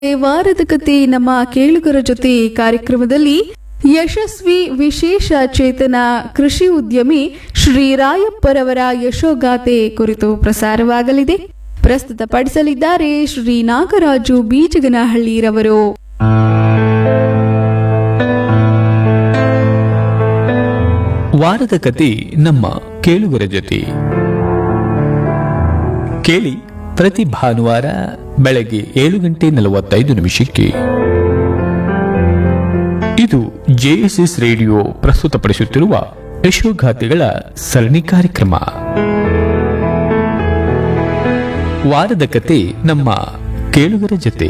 ಈ ವಾರದ ಕತೆ ನಮ್ಮ ಕೇಳುಗರ ಜೊತೆ ಕಾರ್ಯಕ್ರಮದಲ್ಲಿ ಯಶಸ್ವಿ ವಿಶೇಷ ಚೇತನ ಕೃಷಿ ಉದ್ಯಮಿ ಶ್ರೀ ರಾಯಪ್ಪರವರ ಯಶೋಗಾಥೆ ಕುರಿತು ಪ್ರಸಾರವಾಗಲಿದೆ ಪ್ರಸ್ತುತಪಡಿಸಲಿದ್ದಾರೆ ಶ್ರೀ ನಾಗರಾಜು ಬೀಜಗನಹಳ್ಳಿರವರು ವಾರದ ಕತೆ ನಮ್ಮ ಕೇಳುಗರ ಜೊತೆ ಕೇಳಿ ಪ್ರತಿ ಭಾನುವಾರ ಬೆಳಗ್ಗೆ ಏಳು ಗಂಟೆ ನಲವತ್ತೈದು ನಿಮಿಷಕ್ಕೆ ಇದು ಜೆಎಸ್ಎಸ್ ರೇಡಿಯೋ ಪ್ರಸ್ತುತಪಡಿಸುತ್ತಿರುವ ಯಶೋಗಾಥೆಗಳ ಸರಣಿ ಕಾರ್ಯಕ್ರಮ ವಾರದ ಕತೆ ನಮ್ಮ ಕೇಳುಗರ ಜೊತೆ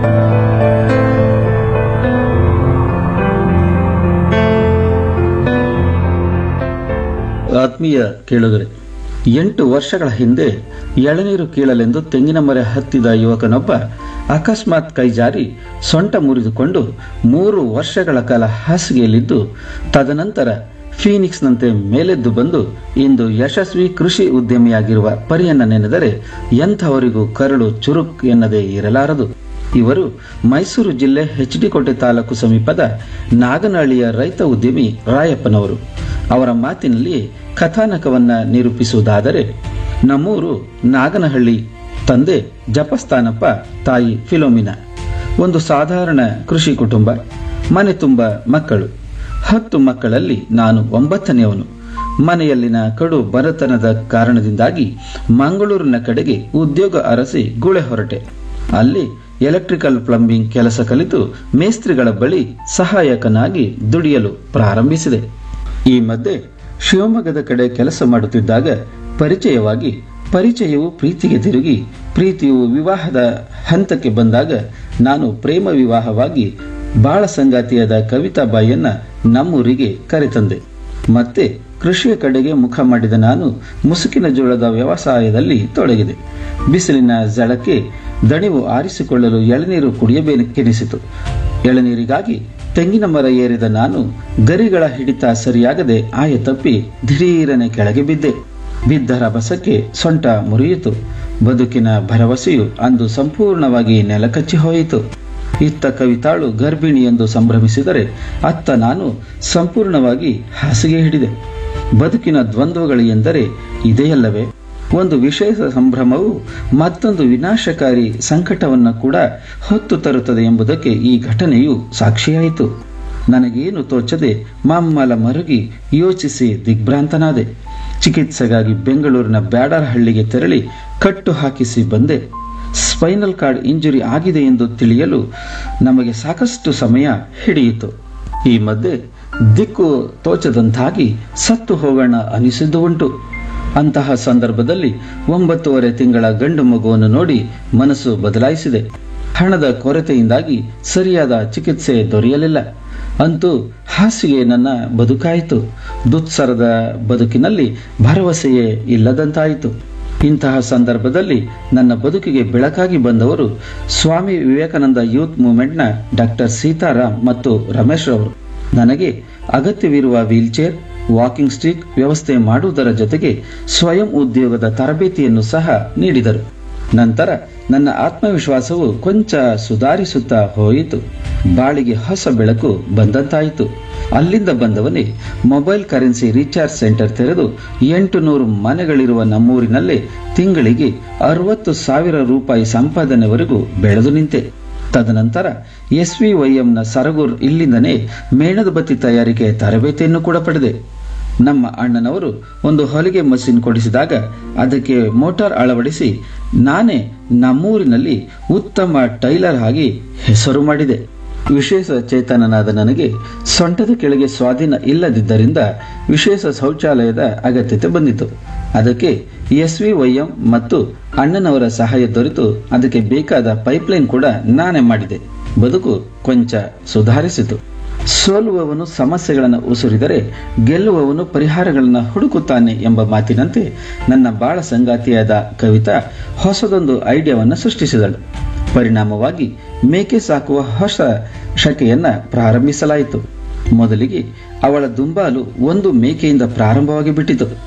ಆತ್ಮೀಯ ಕೇಳುಗರೆ ಎಂಟು ವರ್ಷಗಳ ಹಿಂದೆ ಎಳನೀರು ಕೀಳಲೆಂದು ತೆಂಗಿನ ಮರ ಹತ್ತಿದ ಯುವಕನೊಬ್ಬ ಅಕಸ್ಮಾತ್ ಕೈಜಾರಿ ಸೊಂಟ ಮುರಿದುಕೊಂಡು ಮೂರು ವರ್ಷಗಳ ಕಾಲ ಹಾಸಿಗೆಯಲ್ಲಿದ್ದು ತದನಂತರ ಫೀನಿಕ್ಸ್ನಂತೆ ಮೇಲೆದ್ದು ಬಂದು ಇಂದು ಯಶಸ್ವಿ ಕೃಷಿ ಉದ್ಯಮಿಯಾಗಿರುವ ಪರಿಯನ್ನ ನೆನೆದರೆ ಎಂಥವರಿಗೂ ಕರಳು ಚುರುಕ್ ಎನ್ನದೇ ಇರಲಾರದು ಇವರು ಮೈಸೂರು ಜಿಲ್ಲೆ ಎಚ್ ಡಿ ಕೋಟೆ ತಾಲೂಕು ಸಮೀಪದ ನಾಗನಹಳ್ಳಿಯ ರೈತ ಉದ್ಯಮಿ ರಾಯಪ್ಪನವರು ಅವರ ಮಾತಿನಲ್ಲಿ ಕಥಾನಕವನ್ನ ನಿರೂಪಿಸುವುದಾದರೆ ನಮ್ಮೂರು ನಾಗನಹಳ್ಳಿ ತಂದೆ ಜಪಸ್ಥಾನಪ್ಪ ತಾಯಿ ಫಿಲೋಮಿನ ಒಂದು ಸಾಧಾರಣ ಕೃಷಿ ಕುಟುಂಬ ಮನೆ ತುಂಬ ಮಕ್ಕಳು ಹತ್ತು ಮಕ್ಕಳಲ್ಲಿ ನಾನು ಒಂಬತ್ತನೆಯವನು ಮನೆಯಲ್ಲಿನ ಕಡು ಬರತನದ ಕಾರಣದಿಂದಾಗಿ ಮಂಗಳೂರಿನ ಕಡೆಗೆ ಉದ್ಯೋಗ ಅರಸಿ ಗುಳೆ ಹೊರಟೆ ಅಲ್ಲಿ ಎಲೆಕ್ಟ್ರಿಕಲ್ ಪ್ಲಂಬಿಂಗ್ ಕೆಲಸ ಕಲಿತು ಮೇಸ್ತ್ರಿಗಳ ಬಳಿ ಸಹಾಯಕನಾಗಿ ದುಡಿಯಲು ಪ್ರಾರಂಭಿಸಿದೆ ಈ ಮಧ್ಯೆ ಶಿವಮೊಗ್ಗದ ಕಡೆ ಕೆಲಸ ಮಾಡುತ್ತಿದ್ದಾಗ ಪರಿಚಯವಾಗಿ ಪರಿಚಯವು ಪ್ರೀತಿಗೆ ತಿರುಗಿ ಪ್ರೀತಿಯು ವಿವಾಹದ ಹಂತಕ್ಕೆ ಬಂದಾಗ ನಾನು ಪ್ರೇಮ ವಿವಾಹವಾಗಿ ಬಾಳ ಸಂಗಾತಿಯಾದ ಕವಿತಾಬಾಯಿಯನ್ನ ನಮ್ಮೂರಿಗೆ ಕರೆತಂದೆ ಮತ್ತೆ ಕೃಷಿಯ ಕಡೆಗೆ ಮುಖ ಮಾಡಿದ ನಾನು ಮುಸುಕಿನ ಜೋಳದ ವ್ಯವಸಾಯದಲ್ಲಿ ತೊಡಗಿದೆ ಬಿಸಿಲಿನ ಜಳಕ್ಕೆ ದಣಿವು ಆರಿಸಿಕೊಳ್ಳಲು ಎಳನೀರು ಕುಡಿಯಬೇಕೆನಿಸಿತು ಎಳನೀರಿಗಾಗಿ ತೆಂಗಿನ ಮರ ಏರಿದ ನಾನು ಗರಿಗಳ ಹಿಡಿತ ಸರಿಯಾಗದೆ ಆಯ ತಪ್ಪಿ ದಿಢೀರನೆ ಕೆಳಗೆ ಬಿದ್ದೆ ಬಿದ್ದ ರಭಸಕ್ಕೆ ಸೊಂಟ ಮುರಿಯಿತು ಬದುಕಿನ ಭರವಸೆಯು ಅಂದು ಸಂಪೂರ್ಣವಾಗಿ ನೆಲಕಚ್ಚಿ ಹೋಯಿತು ಇತ್ತ ಕವಿತಾಳು ಗರ್ಭಿಣಿ ಎಂದು ಸಂಭ್ರಮಿಸಿದರೆ ಅತ್ತ ನಾನು ಸಂಪೂರ್ಣವಾಗಿ ಹಾಸಿಗೆ ಹಿಡಿದೆ ಬದುಕಿನ ದ್ವಂದ್ವಗಳು ಎಂದರೆ ಇದೆಯಲ್ಲವೇ ಒಂದು ವಿಶೇಷ ಸಂಭ್ರಮವು ಮತ್ತೊಂದು ವಿನಾಶಕಾರಿ ಸಂಕಟವನ್ನು ಕೂಡ ಹೊತ್ತು ತರುತ್ತದೆ ಎಂಬುದಕ್ಕೆ ಈ ಘಟನೆಯು ಸಾಕ್ಷಿಯಾಯಿತು ನನಗೇನು ತೋಚದೆ ಮಮ್ಮಲ ಮರುಗಿ ಯೋಚಿಸಿ ದಿಗ್ಭ್ರಾಂತನಾದೆ ಚಿಕಿತ್ಸೆಗಾಗಿ ಬೆಂಗಳೂರಿನ ಬ್ಯಾಡರಹಳ್ಳಿಗೆ ತೆರಳಿ ಕಟ್ಟು ಹಾಕಿಸಿ ಬಂದೆ ಸ್ಪೈನಲ್ ಕಾರ್ಡ್ ಇಂಜುರಿ ಆಗಿದೆ ಎಂದು ತಿಳಿಯಲು ನಮಗೆ ಸಾಕಷ್ಟು ಸಮಯ ಹಿಡಿಯಿತು ಈ ಮಧ್ಯೆ ದಿಕ್ಕು ತೋಚದಂತಾಗಿ ಸತ್ತು ಹೋಗೋಣ ಅನಿಸಿದ್ದು ಉಂಟು ಅಂತಹ ಸಂದರ್ಭದಲ್ಲಿ ಒಂಬತ್ತೂವರೆ ತಿಂಗಳ ಗಂಡು ಮಗುವನ್ನು ನೋಡಿ ಮನಸ್ಸು ಬದಲಾಯಿಸಿದೆ ಹಣದ ಕೊರತೆಯಿಂದಾಗಿ ಸರಿಯಾದ ಚಿಕಿತ್ಸೆ ದೊರೆಯಲಿಲ್ಲ ಅಂತೂ ಹಾಸಿಗೆ ನನ್ನ ಬದುಕಾಯಿತು ದುತ್ಸರದ ಬದುಕಿನಲ್ಲಿ ಭರವಸೆಯೇ ಇಲ್ಲದಂತಾಯಿತು ಇಂತಹ ಸಂದರ್ಭದಲ್ಲಿ ನನ್ನ ಬದುಕಿಗೆ ಬೆಳಕಾಗಿ ಬಂದವರು ಸ್ವಾಮಿ ವಿವೇಕಾನಂದ ಯೂತ್ ಮೂವ್ಮೆಂಟ್ನ ಡಾಕ್ಟರ್ ಸೀತಾರಾಮ್ ಮತ್ತು ರಮೇಶ್ ರವರು ನನಗೆ ಅಗತ್ಯವಿರುವ ವೀಲ್ಚೇರ್ ವಾಕಿಂಗ್ ಸ್ಟಿಕ್ ವ್ಯವಸ್ಥೆ ಮಾಡುವುದರ ಜೊತೆಗೆ ಸ್ವಯಂ ಉದ್ಯೋಗದ ತರಬೇತಿಯನ್ನು ಸಹ ನೀಡಿದರು ನಂತರ ನನ್ನ ಆತ್ಮವಿಶ್ವಾಸವು ಕೊಂಚ ಸುಧಾರಿಸುತ್ತಾ ಹೋಯಿತು ಬಾಳಿಗೆ ಹೊಸ ಬೆಳಕು ಬಂದಂತಾಯಿತು ಅಲ್ಲಿಂದ ಬಂದವನೇ ಮೊಬೈಲ್ ಕರೆನ್ಸಿ ರೀಚಾರ್ಜ್ ಸೆಂಟರ್ ತೆರೆದು ಎಂಟು ನೂರು ಮನೆಗಳಿರುವ ನಮ್ಮೂರಿನಲ್ಲೇ ತಿಂಗಳಿಗೆ ಅರವತ್ತು ಸಾವಿರ ರೂಪಾಯಿ ಸಂಪಾದನೆವರೆಗೂ ಬೆಳೆದು ನಿಂತೆ ತದನಂತರ ಎಸ್ವಿವೈಎಂನ ಸರಗೂರ್ ಇಲ್ಲಿಂದನೇ ಮೇಣದ ಬತ್ತಿ ತಯಾರಿಕೆ ತರಬೇತಿಯನ್ನು ಕೂಡ ಪಡೆದೆ ನಮ್ಮ ಅಣ್ಣನವರು ಒಂದು ಹೊಲಿಗೆ ಮಷಿನ್ ಕೊಡಿಸಿದಾಗ ಅದಕ್ಕೆ ಮೋಟಾರ್ ಅಳವಡಿಸಿ ನಾನೇ ನಮ್ಮೂರಿನಲ್ಲಿ ಉತ್ತಮ ಟೈಲರ್ ಆಗಿ ಹೆಸರು ಮಾಡಿದೆ ವಿಶೇಷ ಚೇತನನಾದ ನನಗೆ ಸೊಂಟದ ಕೆಳಗೆ ಸ್ವಾಧೀನ ಇಲ್ಲದಿದ್ದರಿಂದ ವಿಶೇಷ ಶೌಚಾಲಯದ ಅಗತ್ಯತೆ ಬಂದಿತು ಅದಕ್ಕೆ ಎಸ್ವಿವೈಎಂ ಮತ್ತು ಅಣ್ಣನವರ ಸಹಾಯ ದೊರೆತು ಅದಕ್ಕೆ ಬೇಕಾದ ಪೈಪ್ಲೈನ್ ಕೂಡ ನಾನೇ ಮಾಡಿದೆ ಬದುಕು ಕೊಂಚ ಸುಧಾರಿಸಿತು ಸೋಲುವವನು ಸಮಸ್ಯೆಗಳನ್ನು ಉಸುರಿದರೆ ಗೆಲ್ಲುವವನು ಪರಿಹಾರಗಳನ್ನು ಹುಡುಕುತ್ತಾನೆ ಎಂಬ ಮಾತಿನಂತೆ ನನ್ನ ಬಾಳ ಸಂಗಾತಿಯಾದ ಕವಿತಾ ಹೊಸದೊಂದು ಐಡಿಯಾವನ್ನು ಸೃಷ್ಟಿಸಿದಳು ಪರಿಣಾಮವಾಗಿ ಮೇಕೆ ಸಾಕುವ ಹೊಸ ಶಕೆಯನ್ನ ಪ್ರಾರಂಭಿಸಲಾಯಿತು ಮೊದಲಿಗೆ ಅವಳ ದುಂಬಾಲು ಒಂದು ಮೇಕೆಯಿಂದ ಪ್ರಾರಂಭವಾಗಿ ಬಿಟ್ಟಿತು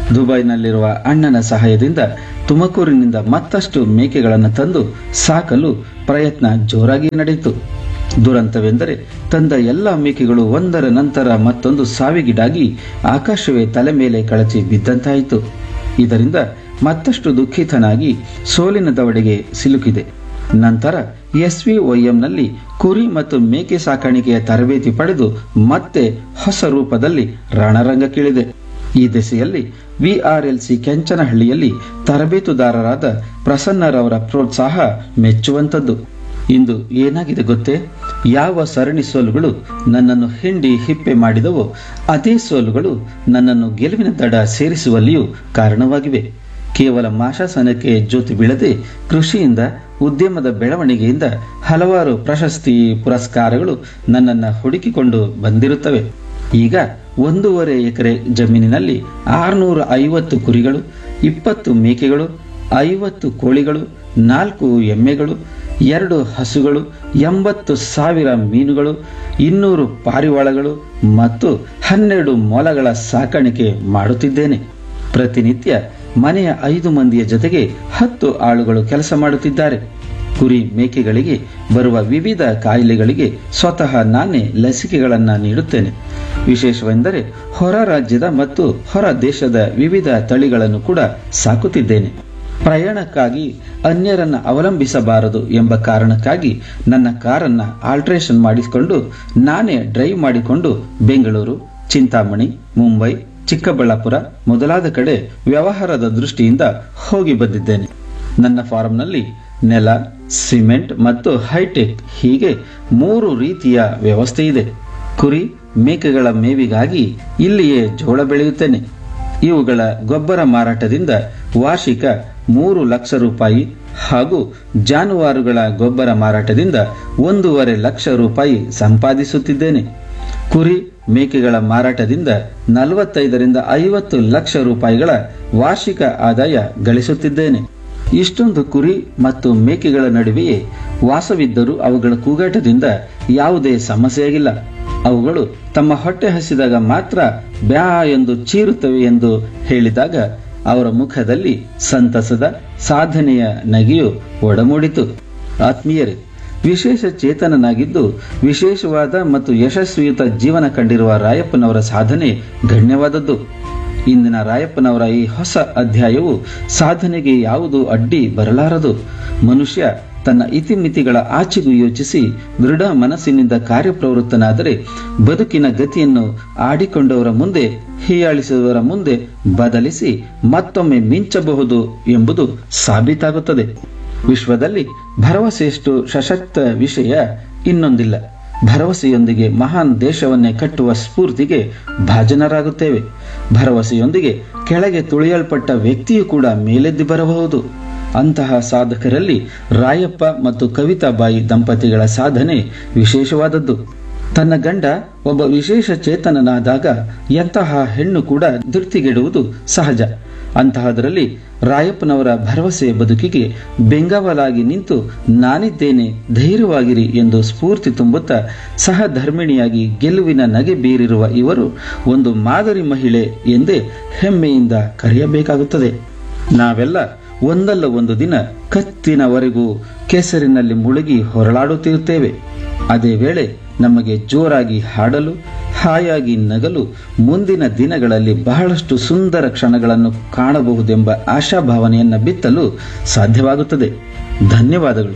ದುಬೈನಲ್ಲಿರುವ ಅಣ್ಣನ ಸಹಾಯದಿಂದ ತುಮಕೂರಿನಿಂದ ಮತ್ತಷ್ಟು ಮೇಕೆಗಳನ್ನು ತಂದು ಸಾಕಲು ಪ್ರಯತ್ನ ಜೋರಾಗಿ ನಡೆಯಿತು ದುರಂತವೆಂದರೆ ತಂದ ಎಲ್ಲ ಮೇಕೆಗಳು ಒಂದರ ನಂತರ ಮತ್ತೊಂದು ಸಾವಿಗೀಡಾಗಿ ಆಕಾಶವೇ ತಲೆ ಮೇಲೆ ಕಳಚಿ ಬಿದ್ದಂತಾಯಿತು ಇದರಿಂದ ಮತ್ತಷ್ಟು ದುಃಖಿತನಾಗಿ ಸೋಲಿನ ದವಡೆಗೆ ಸಿಲುಕಿದೆ ನಂತರ ಎಸ್ವಿಒಎಂನಲ್ಲಿ ಕುರಿ ಮತ್ತು ಮೇಕೆ ಸಾಕಾಣಿಕೆಯ ತರಬೇತಿ ಪಡೆದು ಮತ್ತೆ ಹೊಸ ರೂಪದಲ್ಲಿ ರಣರಂಗಕ್ಕಿಳಿದೆ ಈ ದೆಸೆಯಲ್ಲಿ ವಿಆರ್ಎಲ್ಸಿ ಕೆಂಚನಹಳ್ಳಿಯಲ್ಲಿ ತರಬೇತುದಾರರಾದ ಪ್ರಸನ್ನರವರ ಪ್ರೋತ್ಸಾಹ ಮೆಚ್ಚುವಂಥದ್ದು ಇಂದು ಏನಾಗಿದೆ ಗೊತ್ತೇ ಯಾವ ಸರಣಿ ಸೋಲುಗಳು ನನ್ನನ್ನು ಹಿಂಡಿ ಹಿಪ್ಪೆ ಮಾಡಿದವೋ ಅದೇ ಸೋಲುಗಳು ನನ್ನನ್ನು ಗೆಲುವಿನ ದಡ ಸೇರಿಸುವಲ್ಲಿಯೂ ಕಾರಣವಾಗಿವೆ ಕೇವಲ ಮಾಶಾಸನಕ್ಕೆ ಜ್ಯೋತಿ ಬೀಳದೆ ಕೃಷಿಯಿಂದ ಉದ್ಯಮದ ಬೆಳವಣಿಗೆಯಿಂದ ಹಲವಾರು ಪ್ರಶಸ್ತಿ ಪುರಸ್ಕಾರಗಳು ನನ್ನನ್ನು ಹುಡುಕಿಕೊಂಡು ಬಂದಿರುತ್ತವೆ ಈಗ ಒಂದೂವರೆ ಎಕರೆ ಜಮೀನಿನಲ್ಲಿ ಆರುನೂರ ಐವತ್ತು ಕುರಿಗಳು ಇಪ್ಪತ್ತು ಮೇಕೆಗಳು ಐವತ್ತು ಕೋಳಿಗಳು ನಾಲ್ಕು ಎಮ್ಮೆಗಳು ಎರಡು ಹಸುಗಳು ಎಂಬತ್ತು ಸಾವಿರ ಮೀನುಗಳು ಇನ್ನೂರು ಪಾರಿವಾಳಗಳು ಮತ್ತು ಹನ್ನೆರಡು ಮೊಲಗಳ ಸಾಕಾಣಿಕೆ ಮಾಡುತ್ತಿದ್ದೇನೆ ಪ್ರತಿನಿತ್ಯ ಮನೆಯ ಐದು ಮಂದಿಯ ಜೊತೆಗೆ ಹತ್ತು ಆಳುಗಳು ಕೆಲಸ ಮಾಡುತ್ತಿದ್ದಾರೆ ಕುರಿ ಮೇಕೆಗಳಿಗೆ ಬರುವ ವಿವಿಧ ಕಾಯಿಲೆಗಳಿಗೆ ಸ್ವತಃ ನಾನೇ ಲಸಿಕೆಗಳನ್ನು ನೀಡುತ್ತೇನೆ ವಿಶೇಷವೆಂದರೆ ಹೊರ ರಾಜ್ಯದ ಮತ್ತು ಹೊರ ದೇಶದ ವಿವಿಧ ತಳಿಗಳನ್ನು ಕೂಡ ಸಾಕುತ್ತಿದ್ದೇನೆ ಪ್ರಯಾಣಕ್ಕಾಗಿ ಅನ್ಯರನ್ನ ಅವಲಂಬಿಸಬಾರದು ಎಂಬ ಕಾರಣಕ್ಕಾಗಿ ನನ್ನ ಕಾರನ್ನ ಆಲ್ಟ್ರೇಷನ್ ಮಾಡಿಕೊಂಡು ನಾನೇ ಡ್ರೈವ್ ಮಾಡಿಕೊಂಡು ಬೆಂಗಳೂರು ಚಿಂತಾಮಣಿ ಮುಂಬೈ ಚಿಕ್ಕಬಳ್ಳಾಪುರ ಮೊದಲಾದ ಕಡೆ ವ್ಯವಹಾರದ ದೃಷ್ಟಿಯಿಂದ ಹೋಗಿ ಬಂದಿದ್ದೇನೆ ನನ್ನ ಫಾರಂನಲ್ಲಿ ನೆಲ ಸಿಮೆಂಟ್ ಮತ್ತು ಹೈಟೆಕ್ ಹೀಗೆ ಮೂರು ರೀತಿಯ ವ್ಯವಸ್ಥೆ ಇದೆ ಕುರಿ ಮೇಕೆಗಳ ಮೇವಿಗಾಗಿ ಇಲ್ಲಿಯೇ ಜೋಳ ಬೆಳೆಯುತ್ತೇನೆ ಇವುಗಳ ಗೊಬ್ಬರ ಮಾರಾಟದಿಂದ ವಾರ್ಷಿಕ ಮೂರು ಲಕ್ಷ ರೂಪಾಯಿ ಹಾಗೂ ಜಾನುವಾರುಗಳ ಗೊಬ್ಬರ ಮಾರಾಟದಿಂದ ಒಂದೂವರೆ ಲಕ್ಷ ರೂಪಾಯಿ ಸಂಪಾದಿಸುತ್ತಿದ್ದೇನೆ ಕುರಿ ಮೇಕೆಗಳ ಮಾರಾಟದಿಂದ ನಲವತ್ತೈದರಿಂದ ಐವತ್ತು ಲಕ್ಷ ರೂಪಾಯಿಗಳ ವಾರ್ಷಿಕ ಆದಾಯ ಗಳಿಸುತ್ತಿದ್ದೇನೆ ಇಷ್ಟೊಂದು ಕುರಿ ಮತ್ತು ಮೇಕೆಗಳ ನಡುವೆಯೇ ವಾಸವಿದ್ದರೂ ಅವುಗಳ ಕೂಗಾಟದಿಂದ ಯಾವುದೇ ಸಮಸ್ಯೆಯಾಗಿಲ್ಲ ಅವುಗಳು ತಮ್ಮ ಹೊಟ್ಟೆ ಹಸಿದಾಗ ಮಾತ್ರ ಬ್ಯಾ ಎಂದು ಚೀರುತ್ತವೆ ಎಂದು ಹೇಳಿದಾಗ ಅವರ ಮುಖದಲ್ಲಿ ಸಂತಸದ ಸಾಧನೆಯ ನಗೆಯು ಒಡಮೂಡಿತು ಆತ್ಮೀಯರೇ ವಿಶೇಷ ಚೇತನನಾಗಿದ್ದು ವಿಶೇಷವಾದ ಮತ್ತು ಯಶಸ್ವಿಯುತ ಜೀವನ ಕಂಡಿರುವ ರಾಯಪ್ಪನವರ ಸಾಧನೆ ಗಣ್ಯವಾದದ್ದು ಇಂದಿನ ರಾಯಪ್ಪನವರ ಈ ಹೊಸ ಅಧ್ಯಾಯವು ಸಾಧನೆಗೆ ಯಾವುದು ಅಡ್ಡಿ ಬರಲಾರದು ಮನುಷ್ಯ ತನ್ನ ಇತಿಮಿತಿಗಳ ಆಚೆಗೂ ಯೋಚಿಸಿ ದೃಢ ಮನಸ್ಸಿನಿಂದ ಕಾರ್ಯಪ್ರವೃತ್ತನಾದರೆ ಬದುಕಿನ ಗತಿಯನ್ನು ಆಡಿಕೊಂಡವರ ಮುಂದೆ ಹೀಯಾಳಿಸುವವರ ಮುಂದೆ ಬದಲಿಸಿ ಮತ್ತೊಮ್ಮೆ ಮಿಂಚಬಹುದು ಎಂಬುದು ಸಾಬೀತಾಗುತ್ತದೆ ವಿಶ್ವದಲ್ಲಿ ಭರವಸೆಯಷ್ಟು ಸಶಕ್ತ ವಿಷಯ ಇನ್ನೊಂದಿಲ್ಲ ಭರವಸೆಯೊಂದಿಗೆ ಮಹಾನ್ ದೇಶವನ್ನೇ ಕಟ್ಟುವ ಸ್ಫೂರ್ತಿಗೆ ಭಾಜನರಾಗುತ್ತೇವೆ ಭರವಸೆಯೊಂದಿಗೆ ಕೆಳಗೆ ತುಳಿಯಲ್ಪಟ್ಟ ವ್ಯಕ್ತಿಯು ಕೂಡ ಮೇಲೆದ್ದು ಬರಬಹುದು ಅಂತಹ ಸಾಧಕರಲ್ಲಿ ರಾಯಪ್ಪ ಮತ್ತು ಕವಿತಾಬಾಯಿ ದಂಪತಿಗಳ ಸಾಧನೆ ವಿಶೇಷವಾದದ್ದು ತನ್ನ ಗಂಡ ಒಬ್ಬ ವಿಶೇಷ ಚೇತನನಾದಾಗ ಎಂತಹ ಹೆಣ್ಣು ಕೂಡ ಧೃತಿಗೆಡುವುದು ಸಹಜ ಅಂತಹದರಲ್ಲಿ ರಾಯಪ್ಪನವರ ಭರವಸೆಯ ಬದುಕಿಗೆ ಬೆಂಗಾವಲಾಗಿ ನಿಂತು ನಾನಿದ್ದೇನೆ ಧೈರ್ಯವಾಗಿರಿ ಎಂದು ಸ್ಫೂರ್ತಿ ತುಂಬುತ್ತಾ ಸಹಧರ್ಮಿಣಿಯಾಗಿ ಗೆಲುವಿನ ನಗೆ ಬೀರಿರುವ ಇವರು ಒಂದು ಮಾದರಿ ಮಹಿಳೆ ಎಂದೇ ಹೆಮ್ಮೆಯಿಂದ ಕರೆಯಬೇಕಾಗುತ್ತದೆ ನಾವೆಲ್ಲ ಒಂದಲ್ಲ ಒಂದು ದಿನ ಕತ್ತಿನವರೆಗೂ ಕೆಸರಿನಲ್ಲಿ ಮುಳುಗಿ ಹೊರಳಾಡುತ್ತಿರುತ್ತೇವೆ ಅದೇ ವೇಳೆ ನಮಗೆ ಜೋರಾಗಿ ಹಾಡಲು ಹಾಯಾಗಿ ನಗಲು ಮುಂದಿನ ದಿನಗಳಲ್ಲಿ ಬಹಳಷ್ಟು ಸುಂದರ ಕ್ಷಣಗಳನ್ನು ಕಾಣಬಹುದೆಂಬ ಆಶಾಭಾವನೆಯನ್ನ ಬಿತ್ತಲು ಸಾಧ್ಯವಾಗುತ್ತದೆ ಧನ್ಯವಾದಗಳು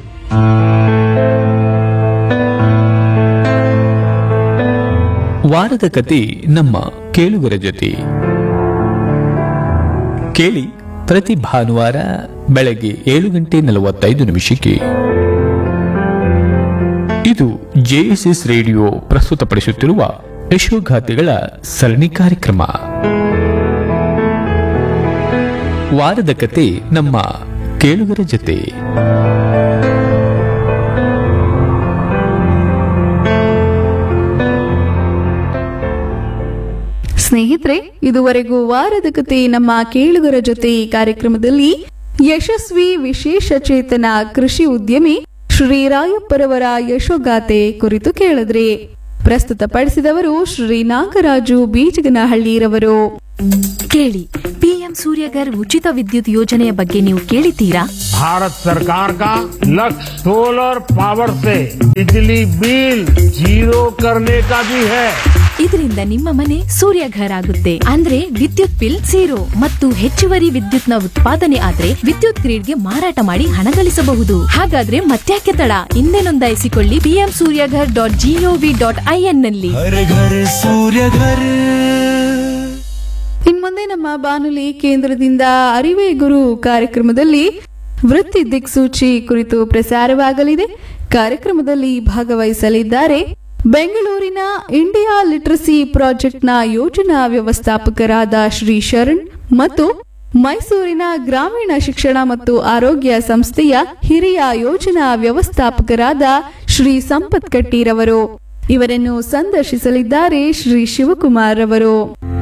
ವಾರದ ಕತೆ ನಮ್ಮ ಕೇಳುಗರ ಜೊತೆ ಕೇಳಿ ಪ್ರತಿ ಭಾನುವಾರ ಬೆಳಗ್ಗೆ ಏಳು ಗಂಟೆ ನಲವತ್ತೈದು ನಿಮಿಷಕ್ಕೆ ಇದು ಜೆಎಸ್ಎಸ್ ರೇಡಿಯೋ ಪ್ರಸ್ತುತಪಡಿಸುತ್ತಿರುವ ಯಶೋಗಾಥೆಗಳ ಸರಣಿ ಕಾರ್ಯಕ್ರಮ ವಾರದ ಕತೆ ನಮ್ಮ ಕೇಳುಗರ ಜೊತೆ ಸ್ನೇಹಿತರೆ ಇದುವರೆಗೂ ವಾರದ ಕತೆ ನಮ್ಮ ಕೇಳುಗರ ಜೊತೆ ಈ ಕಾರ್ಯಕ್ರಮದಲ್ಲಿ ಯಶಸ್ವಿ ವಿಶೇಷ ಚೇತನ ಕೃಷಿ ಉದ್ಯಮಿ ಶ್ರೀ ರಾಯಪ್ಪರವರ ಯಶೋಗಾಥೆ ಕುರಿತು ಕೇಳಿದ್ರಿ ಪ್ರಸ್ತುತಪಡಿಸಿದವರು ಶ್ರೀ ನಾಗರಾಜು ಬೀಜಗನಹಳ್ಳಿರವರು ಕೇಳಿ ಪಿಎಂ ಸೂರ್ಯಗರ್ ಉಚಿತ ವಿದ್ಯುತ್ ಯೋಜನೆಯ ಬಗ್ಗೆ ನೀವು ಕೇಳಿದ್ದೀರಾ भारत सरकार का लक्ष्य सोलर पावर से बिजली बिल जीरो करने का भी है ಇದರಿಂದ ನಿಮ್ಮ ಮನೆ ಸೂರ್ಯಘರ್ ಆಗುತ್ತೆ ಅಂದ್ರೆ ವಿದ್ಯುತ್ ಬಿಲ್ ಝೀರೋ ಮತ್ತು ಹೆಚ್ಚುವರಿ ವಿದ್ಯುತ್ನ ಉತ್ಪಾದನೆ ಆದ್ರೆ ವಿದ್ಯುತ್ ಗ್ರಿಡ್ಗೆ ಮಾರಾಟ ಮಾಡಿ ಹಣ ಗಳಿಸಬಹುದು ಹಾಗಾದ್ರೆ ಮತ್ತ್ಯಾಕೆ ತಡ ಹಿಂದೆ ನೋಂದಾಯಿಸಿಕೊಳ್ಳಿ PM Surya Ghar dot gov dot IN ನಲ್ಲಿ हर घर सूर्य घर ಇನ್ಮುಂದೆ ನಮ್ಮ ಬಾನುಲಿ ಕೇಂದ್ರದಿಂದ ಅರಿವೇ ಗುರು ಕಾರ್ಯಕ್ರಮದಲ್ಲಿ ವೃತ್ತಿ ದಿಕ್ಸೂಚಿ ಕುರಿತು ಪ್ರಸಾರವಾಗಲಿದೆ ಕಾರ್ಯಕ್ರಮದಲ್ಲಿ ಭಾಗವಹಿಸಲಿದ್ದಾರೆ ಬೆಂಗಳೂರಿನ ಇಂಡಿಯಾ ಲಿಟ್ರಸಿ ಪ್ರಾಜೆಕ್ಟ್ನ ಯೋಜನಾ ವ್ಯವಸ್ಥಾಪಕರಾದ ಶ್ರೀ ಶರಣ್ ಮತ್ತು ಮೈಸೂರಿನ ಗ್ರಾಮೀಣ ಶಿಕ್ಷಣ ಮತ್ತು ಆರೋಗ್ಯ ಸಂಸ್ಥೆಯ ಹಿರಿಯ ಯೋಜನಾ ವ್ಯವಸ್ಥಾಪಕರಾದ ಶ್ರೀ ಸಂಪತ್ ಕಟ್ಟೀರವರು ಇವರನ್ನು ಸಂದರ್ಶಿಸಲಿದ್ದಾರೆ ಶ್ರೀ ಶಿವಕುಮಾರ್ ಅವರು